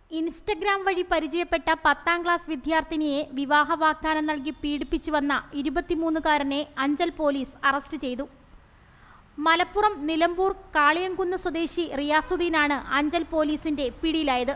Instagram വഴി പരിചയപ്പെട്ട പത്താം ക്ലാസ് വിദ്യാർത്ഥിനിയെ വിവാഹ വാഗ്ദാനം നൽകി പീഡിപ്പിച്ചു വന്ന ഇരുപത്തിമൂന്നുകാരനെ അഞ്ചൽ പോലീസ് അറസ്റ്റ് ചെയ്തു മലപ്പുറം നിലമ്പൂർ കാളിയംകുന്ന് സ്വദേശി റിയാസുദ്ദീനാണ് അഞ്ചൽ പോലീസിന്റെ പിടിയിലായത്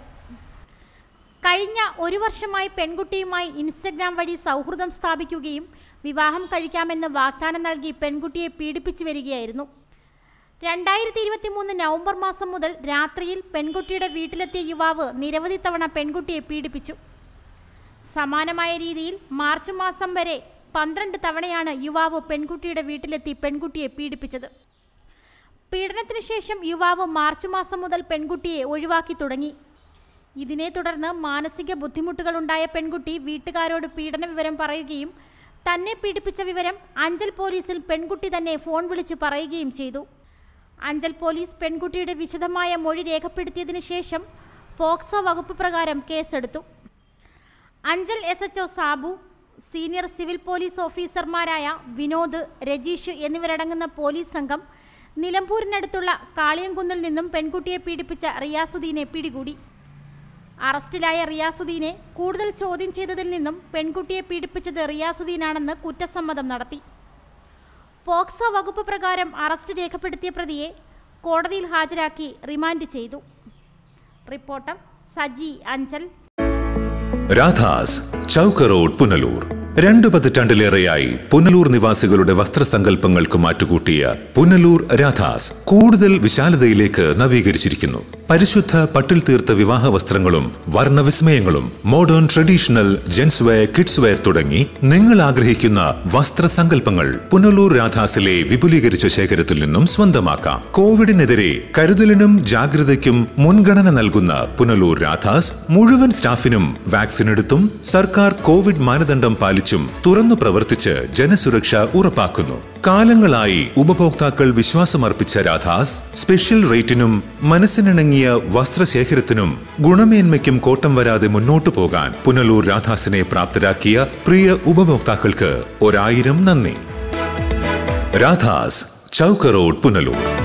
കഴിഞ്ഞ ഒരു വർഷമായി പെൺകുട്ടിയുമായി ഇൻസ്റ്റഗ്രാം വഴി സൗഹൃദം സ്ഥാപിക്കുകയും വിവാഹം കഴിക്കാമെന്ന് വാഗ്ദാനം നൽകി പെൺകുട്ടിയെ പീഡിപ്പിച്ചു വരികയായിരുന്നു രണ്ടായിരത്തി ഇരുപത്തി മൂന്ന് നവംബർ മാസം മുതൽ രാത്രിയിൽ പെൺകുട്ടിയുടെ വീട്ടിലെത്തിയ യുവാവ് നിരവധി തവണ പെൺകുട്ടിയെ പീഡിപ്പിച്ചു സമാനമായ രീതിയിൽ മാർച്ച് മാസം വരെ പന്ത്രണ്ട് തവണയാണ് യുവാവ് പെൺകുട്ടിയുടെ വീട്ടിലെത്തി പെൺകുട്ടിയെ പീഡിപ്പിച്ചത് പീഡനത്തിന് ശേഷം യുവാവ് മാർച്ച് മാസം മുതൽ പെൺകുട്ടിയെ ഒഴിവാക്കി തുടങ്ങി ഇതിനെ തുടർന്ന് മാനസിക ബുദ്ധിമുട്ടുകളുണ്ടായ പെൺകുട്ടി വീട്ടുകാരോട് പീഡന വിവരം പറയുകയും തന്നെ പീഡിപ്പിച്ച വിവരം അഞ്ചൽ പോലീസിൽ പെൺകുട്ടി തന്നെ ഫോൺ വിളിച്ച് പറയുകയും ചെയ്തു അഞ്ചൽ പോലീസ് പെൺകുട്ടിയുടെ വിശദമായ മൊഴി രേഖപ്പെടുത്തിയതിനു ശേഷം പോക്സോ വകുപ്പ് പ്രകാരം കേസെടുത്തു Anchal S H Sabu senior civil police ഓഫീസർമാരായ വിനോദ് രജീഷ് എന്നിവരടങ്ങുന്ന പോലീസ് സംഘം നിലമ്പൂരിനടുത്തുള്ള കാളിയംകുന്നിൽ നിന്നും പെൺകുട്ടിയെ പീഡിപ്പിച്ച റിയാസുദ്ദീനെ പിടികൂടി അറസ്റ്റിലായ റിയാസുദ്ദീനെ കൂടുതൽ ചോദ്യം ചെയ്തതിൽ നിന്നും പെൺകുട്ടിയെ പീഡിപ്പിച്ചത് റിയാസുദ്ദീനാണെന്ന് കുറ്റസമ്മതം നടത്തി പോക്സോ വകുപ്പ് പ്രകാരം അറസ്റ്റ് രേഖപ്പെടുത്തിയ പ്രതിയെ കോടതിയിൽ ഹാജരാക്കി റിമാൻഡ് ചെയ്തു റിപ്പോർട്ടർ സജി അഞ്ചൽ രാധാസ് ചൗക്ക് റോഡ് പുനലൂർ രണ്ടു പതിറ്റാണ്ടിലേറെയായി പുനലൂർ നിവാസികളുടെ വസ്ത്രസങ്കല്പങ്ങൾക്ക് മാറ്റുകൂട്ടിയ പുനലൂർ രാധാസ് കൂടുതൽ വിശാലതയിലേക്ക് നവീകരിച്ചിരിക്കുന്നു പരിശുദ്ധ പട്ടിൽ തീർത്ത വിവാഹ വസ്ത്രങ്ങളും വർണ്ണവിസ്മയങ്ങളും modern traditional gents wear kids wear തുടങ്ങി നിങ്ങൾ ആഗ്രഹിക്കുന്ന വസ്ത്രസങ്കല്പങ്ങൾ പുനലൂർ രാധാസിലെ വിപുലീകരിച്ച ശേഖരത്തിൽ നിന്നും സ്വന്തമാക്കാം കോവിഡിനെതിരെ കരുതലിനും ജാഗ്രതയ്ക്കും മുൻഗണന നൽകുന്ന പുനലൂർ രാധാസ് മുഴുവൻ സ്റ്റാഫിനും വാക്സിൻ എടുത്തും സർക്കാർ കോവിഡ് മാനദണ്ഡം പാലിച്ചും തുറന്നു പ്രവർത്തിച്ച് ജനസുരക്ഷ ഉറപ്പാക്കുന്നു കാലങ്ങളായി ഉപഭോക്താക്കൾ വിശ്വാസമർപ്പിച്ച രാധാസ് സ്പെഷ്യൽ റേറ്റിനും മനസ്സിനിണങ്ങിയ വസ്ത്രശേഖരത്തിനും ഗുണമേന്മയ്ക്കും കോട്ടം വരാതെ മുന്നോട്ടു പോകാൻ പുനലൂർ രാധാസിനെ പ്രാപ്തരാക്കിയ പ്രിയ ഉപഭോക്താക്കൾക്ക് ഒരായിരം നന്ദി രാധാസ് ചൗക്ക് റോഡ് പുനലൂർ